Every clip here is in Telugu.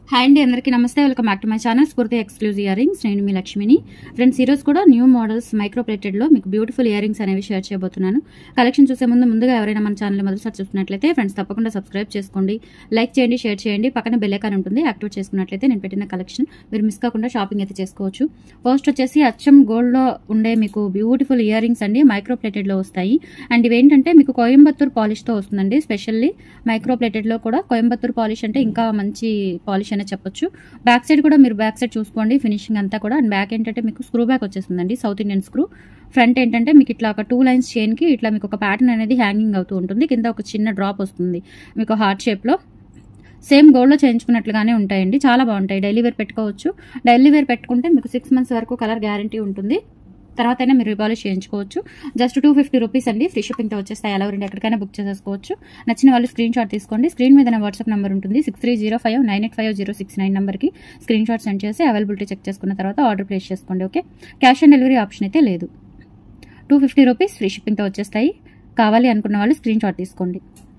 హాయ్ అండి అందరికీ నమస్తే welcome back to my channel Spoorthi exclusive earrings నేను మీ లక్ష్మిని ఫ్రెండ్స్ ఈరోజు కూడా న్యూ మోడల్స్ మైక్రో ప్లేటెడ్లో మీకు బ్యూటిఫుల్ ఇయర్ రింగ్స్ అనేవి షేర్ చేయబోతున్నాను కలెక్షన్ చూసే ముందు ముందుగా ఎవరైనా మన ఛానల్ మొదటిసారి చూస్తున్నట్లయితే ఫ్రెండ్స్ తప్పకుండా సబ్స్క్రైబ్ చేసుకోండి లైక్ చేయండి షేర్ చేయండి పక్కన బెల్ ఐకాన్ ఉంటుంది యాక్టివేట్ చేసుకున్నట్లయితే నేను పెట్టిన కలెక్షన్ మీరు మిస్ కాకుండా షాపింగ్ అయితే చేసుకోవచ్చు ఫస్ట్ వచ్చేసి అచ్చం గోల్డ్లో ఉండే మీకు బ్యూటిఫుల్ ఇయర్ రింగ్స్ అండి మైక్రో ప్లేటెడ్లో వస్తాయి అండ్ ఇవేంటంటే మీకు కోయంబత్తూర్ పాలిష్తో వస్తుందండి స్పెషల్లీ మైక్రో ప్లేటెడ్లో కూడా కోయంబత్తూర్ పాలిష్ అంటే ఇంకా మంచి పాలిష్ అనే చెప్పొచ్చు బ్యాక్ సైడ్ కూడా మీరు బ్యాక్ సైడ్ చూసుకోండి ఫినిషింగ్ అంతా కూడా అండ్ బ్యాక్ ఏంటంటే మీకు స్క్రూ బ్యాక్ వచ్చేస్తుందండి సౌత్ ఇండియన్ స్క్రూ ఫ్రంట్ ఏంటంటే మీకు ఇట్లా ఒక టూ లైన్స్ చైన్కి ఇట్లా మీకు ఒక ప్యాటర్న్ అనేది హ్యాంగింగ్ అవుతూ ఉంటుంది కింద ఒక చిన్న డ్రాప్ వస్తుంది మీకు హార్ట్ షేప్లో సేమ్ గోల్డ్లో చేయించుకున్నట్లుగానే ఉంటాయండి చాలా బాగుంటాయి డైలీ వేర్ పెట్టుకోవచ్చు డైలీ వేర్ పెట్టుకుంటే మీకు సిక్స్ మంత్స్ వరకు కలర్ గ్యారంటీ ఉంటుంది తర్వాత అయినా మీరు రిపాలిష్ చేయించుకోవచ్చు జస్ట్ టూ ఫిఫ్టీ రూపీస్ అండి ఫ్రీ షిప్పింగ్తో వచ్చేస్తాయి ఎలా రెండు ఎక్కడికైనా బుక్ చేసేసుకోవచ్చు నచ్చిన వాళ్ళు స్క్రీన్ షాట్ తీసుకోండి స్క్రీన్ మీద నా వాట్సాప్ నెంబర్ ఉంటుంది six three zero five nine eight five zero six nine నెంబర్కి స్క్రీన్ షాట్ సెండ్ చేసి అవైలబిలిటీ చెక్ చేసుకున్న తర్వాత ఆర్డర్ ప్లేస్ చేసుకోండి okay cash on delivery option అయితే లేదు టూ ఫిఫ్టీ రూపీస్ ఫ్రీ షిప్పింగ్తో వచ్చేస్తాయి కావాలి అనుకున్న వాళ్ళు స్క్రీన్ షాట్ తీసుకోండి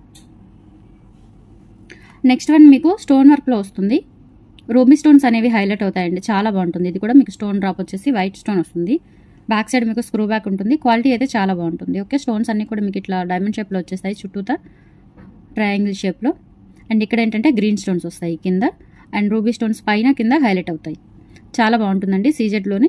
నెక్స్ట్ వన్ మీకు స్టోన్ వర్క్లో వస్తుంది రూబీ స్టోన్స్ అనేవి హైలైట్ అవుతాయండి చాలా బాగుంటుంది ఇది కూడా మీకు స్టోన్ డ్రాప్ వచ్చేసి వైట్ స్టోన్ వస్తుంది బ్యాక్ సైడ్ మీకు స్క్రూ బ్యాక్ ఉంటుంది క్వాలిటీ అయితే చాలా బాగుంటుంది ఓకే స్టోన్స్ అన్నీ కూడా మీకు ఇట్లా డైమండ్ షేప్లో వచ్చేస్తాయి చుట్టూతా ట్రయాంగిల్ షేప్లో అండ్ ఇక్కడ ఏంటంటే గ్రీన్ స్టోన్స్ వస్తాయి కింద అండ్ రూబీ స్టోన్స్ పైన కింద హైలైట్ అవుతాయి చాలా బాగుంటుందండి సీజెడ్లోనే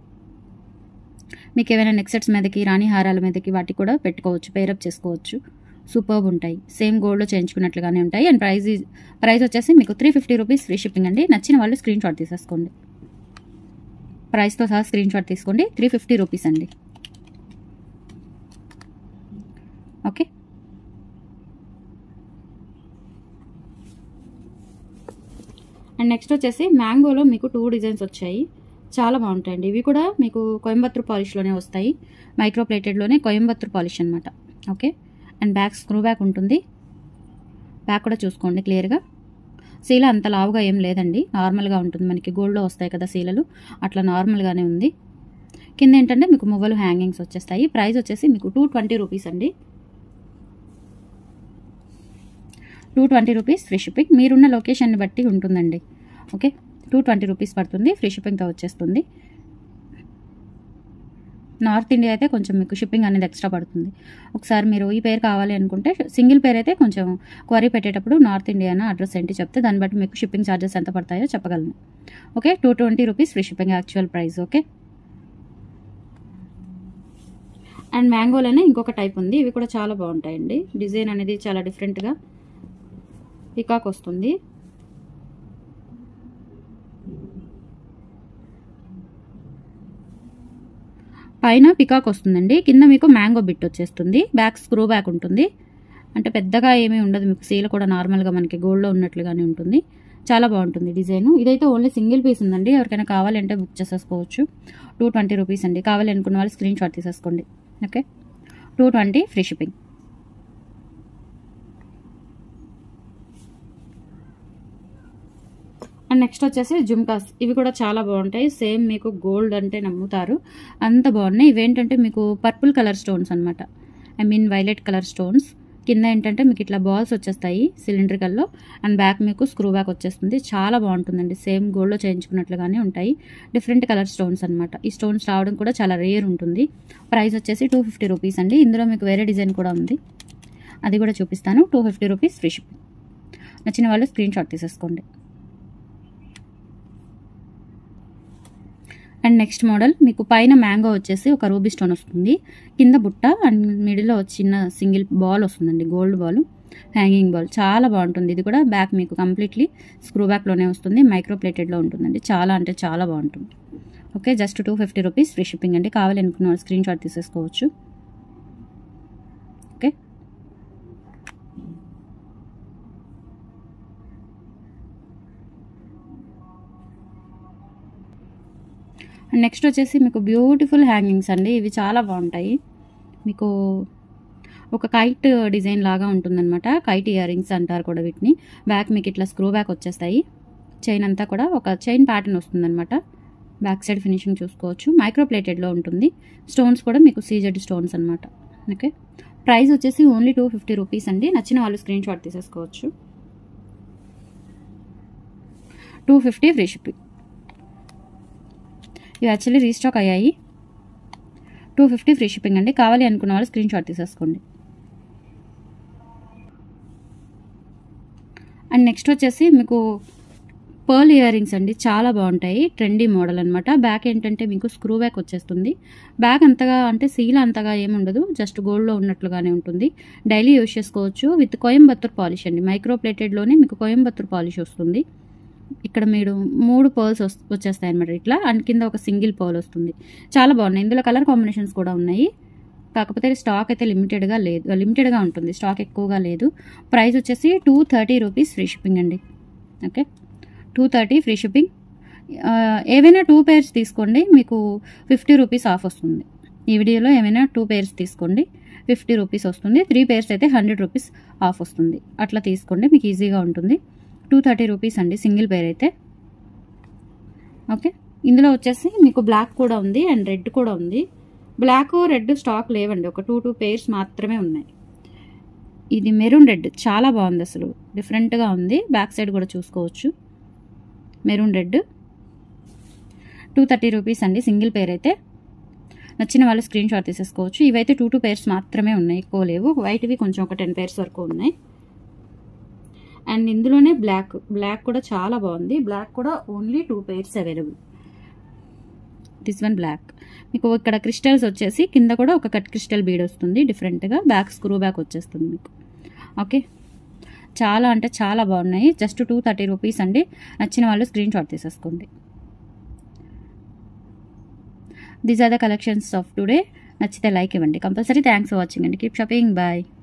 మీకు ఏమైనా నెక్సెట్స్ మీదకి రాణి హారాల మీదకి వాటికి కూడా పెట్టుకోవచ్చు పేరప్ చేసుకోవచ్చు సూపర్బ్ ఉంటాయి సేమ్ గోల్డ్లో చేయించుకున్నట్లుగానే ఉంటాయి అండ్ ప్రైస్ ప్రైస్ వచ్చేసి మీకు three fifty rupees free shipping అండి నచ్చిన వాళ్ళు స్క్రీన్ షాట్ తీసేసుకోండి ప్రైస్తో సహా స్క్రీన్ షాట్ తీసుకోండి త్రీ ఫిఫ్టీ రూపీస్ అండి ఓకే అండ్ నెక్స్ట్ వచ్చేసి మ్యాంగోలో మీకు టూ డిజైన్స్ వచ్చాయి చాలా బాగుంటాయండి ఇవి కూడా మీకు కోయంబత్తూర్ పాలిష్లోనే వస్తాయి మైక్రో ప్లేటెడ్లోనే కోయంబత్తూర్ పాలిష్ అనమాట okay and back screw back ఉంటుంది బ్యాక్ కూడా చూసుకోండి క్లియర్గా సీల అంత లావుగా ఏం లేదండి నార్మల్గా ఉంటుంది మనకి గోల్డ్లో వస్తాయి కదా సీలలు అట్లా నార్మల్గానే ఉంది కింద ఏంటంటే మీకు మువ్వలు హ్యాంగింగ్స్ వచ్చేస్తాయి ప్రైస్ వచ్చేసి మీకు టూ ట్వంటీ రూపీస్ అండి two twenty rupees free shipping మీరున్న లొకేషన్ని బట్టి ఉంటుందండి ఓకే టూ ట్వంటీ రూపీస్ పడుతుంది ఫ్రీ షిప్పింగ్తో వచ్చేస్తుంది నార్త్ ఇండియా అయితే కొంచెం మీకు షిప్పింగ్ అనేది ఎక్స్ట్రా పడుతుంది ఒకసారి మీరు ఈ పేరు కావాలి అనుకుంటే సింగిల్ పేరు అయితే కొంచెం క్వరీ పెట్టేటప్పుడు నార్త్ ఇండియా అడ్రస్ ఏంటి చెప్తే దాన్ని బట్టి మీకు షిప్పింగ్ ఛార్జెస్ ఎంత పడతాయో చెప్పగలను okay two twenty rupees free shipping actual price okay and మ్యాంగోలోనే ఇంకొక టైప్ ఉంది ఇవి కూడా చాలా బాగుంటాయండి డిజైన్ అనేది చాలా డిఫరెంట్గా పికాక్ వస్తుంది పైన పికాక్ వస్తుందండి కింద మీకు మ్యాంగో బిట్ వచ్చేస్తుంది బ్యాక్ స్క్రూ బ్యాక్ ఉంటుంది అంటే పెద్దగా ఏమీ ఉండదు మీకు సీల కూడా నార్మల్గా మనకి గోల్డ్లో ఉన్నట్లుగానే ఉంటుంది చాలా బాగుంటుంది డిజైన్ ఇదైతే ఓన్లీ సింగిల్ పీస్ ఉందండి ఎవరికైనా కావాలంటే బుక్ చేసేసుకోవచ్చు టూ ట్వంటీ రూపీస్ అండి కావాలి అనుకున్న వాళ్ళు స్క్రీన్ షాట్ తీసేసుకోండి okay two twenty free shipping and next వచ్చేసి జుమ్కాస్ ఇవి కూడా చాలా బాగుంటాయి సేమ్ మీకు గోల్డ్ అంటే నమ్ముతారు అంత బాగున్నాయి ఇవేంటంటే మీకు పర్పుల్ కలర్ స్టోన్స్ అనమాట I mean violet colour stones కింద ఏంటంటే మీకు ఇట్లా బాల్స్ వచ్చేస్తాయి సిలిండ్రికల్లో అండ్ బ్యాక్ మీకు స్క్రూ బ్యాక్ వచ్చేస్తుంది చాలా బాగుంటుందండి సేమ్ గోల్డ్లో చేయించుకున్నట్లుగానే ఉంటాయి డిఫరెంట్ కలర్ స్టోన్స్ అనమాట ఈ స్టోన్స్ రావడం కూడా చాలా రేర్ ఉంటుంది ప్రైస్ వచ్చేసి టూ ఫిఫ్టీ రూపీస్ అండి ఇందులో మీకు వేరే డిజైన్ కూడా ఉంది అది కూడా చూపిస్తాను two fifty rupees free shipping నచ్చిన వాళ్ళు స్క్రీన్ షాట్ తీసేసుకోండి అండ్ నెక్స్ట్ మోడల్ మీకు పైన మ్యాంగో వచ్చేసి ఒక రూబీ స్టోన్ వస్తుంది కింద బుట్ట అండ్ మిడిల్లో చిన్న సింగిల్ బాల్ వస్తుందండి గోల్డ్ బాల్ హ్యాంగింగ్ బాల్ చాలా బాగుంటుంది ఇది కూడా బ్యాక్ మీకు కంప్లీట్లీ స్క్రూ బ్యాక్లోనే వస్తుంది మైక్రో ప్లేటెడ్లో ఉంటుందండి చాలా అంటే చాలా బాగుంటుంది okay just two fifty rupees free shipping అండి కావాలి అనుకున్న స్క్రీన్ షాట్ తీసేసుకోవచ్చు ఓకే నెక్స్ట్ వచ్చేసి మీకు బ్యూటిఫుల్ హ్యాంగింగ్స్ అండి ఇవి చాలా బాగుంటాయి మీకు ఒక కైట్ డిజైన్ లాగా ఉంటుందన్నమాట కైట్ ఇయర్ రింగ్స్ అంటారు కూడా వీటిని బ్యాక్ మీకు ఇట్లా స్క్రూ బ్యాక్ వచ్చేస్తాయి చైన్ అంతా కూడా ఒక చైన్ ప్యాటర్న్ వస్తుందన్నమాట బ్యాక్ సైడ్ ఫినిషింగ్ చూసుకోవచ్చు మైక్రో ప్లేటెడ్లో ఉంటుంది స్టోన్స్ కూడా మీకు సీజెడ్ స్టోన్స్ అనమాట ఓకే ప్రైస్ వచ్చేసి ఓన్లీ టూ ఫిఫ్టీ రూపీస్ అండి నచ్చిన వాళ్ళు స్క్రీన్ షాట్ తీసేసుకోవచ్చు టూ ఫిఫ్టీ ఫ్రీ షిప్పింగ్ ఇవి యాక్చువల్లీ రీస్టాక్ అయ్యాయి టూ ఫిఫ్టీ ఫ్రీ షిప్పింగ్ అండి కావాలి అనుకున్న వాళ్ళు స్క్రీన్ షాట్ తీసేసుకోండి అండ్ నెక్స్ట్ వచ్చేసి మీకు పర్ల్ ఇయర్ రింగ్స్ అండి చాలా బాగుంటాయి ట్రెండీ మోడల్ అనమాట బ్యాక్ ఏంటంటే మీకు స్క్రూ బ్యాక్ వచ్చేస్తుంది బ్యాక్ అంతగా అంటే సీల్ అంతగా ఏముండదు జస్ట్ గోల్డ్లో ఉన్నట్లుగానే ఉంటుంది డైలీ యూజ్ చేసుకోవచ్చు విత్ కోయంబత్తూర్ పాలిష్ అండి మైక్రో ప్లేటెడ్లోనే మీకు కోయంబత్తూర్ పాలిష్ వస్తుంది ఇక్కడ మీరు మూడు పర్ల్స్ వచ్చేస్తాయి అనమాట ఇట్లా అండ్ కింద ఒక సింగిల్ పర్ల్ వస్తుంది చాలా బాగున్నాయి ఇందులో కలర్ కాంబినేషన్స్ కూడా ఉన్నాయి కాకపోతే స్టాక్ అయితే లిమిటెడ్గా లేదు లిమిటెడ్గా ఉంటుంది స్టాక్ ఎక్కువగా లేదు ప్రైస్ వచ్చేసి two thirty rupees free shipping అండి okay two thirty free shipping ఏవైనా టూ పేర్స్ తీసుకోండి మీకు ఫిఫ్టీ రూపీస్ ఆఫ్ వస్తుంది ఈ వీడియోలో ఏమైనా టూ పేర్స్ తీసుకోండి ఫిఫ్టీ రూపీస్ వస్తుంది త్రీ పేర్స్ అయితే హండ్రెడ్ రూపీస్ ఆఫ్ వస్తుంది అట్లా తీసుకోండి మీకు ఈజీగా ఉంటుంది టూ థర్టీ రూపీస్ అండి సింగిల్ పేర్ అయితే ఓకే ఇందులో వచ్చేసి మీకు బ్లాక్ కూడా ఉంది అండ్ రెడ్ కూడా ఉంది బ్లాక్ రెడ్ స్టాక్ లేవండి ఒక టూ టూ పేర్స్ మాత్రమే ఉన్నాయి ఇది మెరూన్ రెడ్ చాలా బాగుంది అసలు డిఫరెంట్గా ఉంది బ్యాక్ సైడ్ కూడా చూసుకోవచ్చు maroon red two thirty rupees అండి సింగిల్ పేర్ అయితే నచ్చిన వాళ్ళు స్క్రీన్ షాట్ తీసేసుకోవచ్చు ఇవైతే టూ టూ పేర్స్ మాత్రమే ఉన్నాయి ఎక్కువ లేవు వైట్వి కొంచెం ఒక టెన్ పేర్స్ వరకు ఉన్నాయి అండ్ ఇందులోనే బ్లాక్ బ్లాక్ కూడా చాలా బాగుంది బ్లాక్ కూడా only two pairs available this one black మీకు ఇక్కడ క్రిస్టల్స్ వచ్చేసి కింద కూడా ఒక కట్ క్రిస్టల్ బీడ్ వస్తుంది డిఫరెంట్గా బ్యాక్ స్క్రూ బ్యాక్ వచ్చేస్తుంది మీకు ఓకే చాలా అంటే చాలా బాగున్నాయి జస్ట్ టూ థర్టీ రూపీస్ అండి నచ్చిన వాళ్ళు స్క్రీన్ షాట్ తీసేసుకోండి these are the collections of today నచ్చితే లైక్ ఇవ్వండి కంపల్సరీ థ్యాంక్స్ ఫర్ వాచింగ్ అండి కీప్ షాపింగ్ బాయ్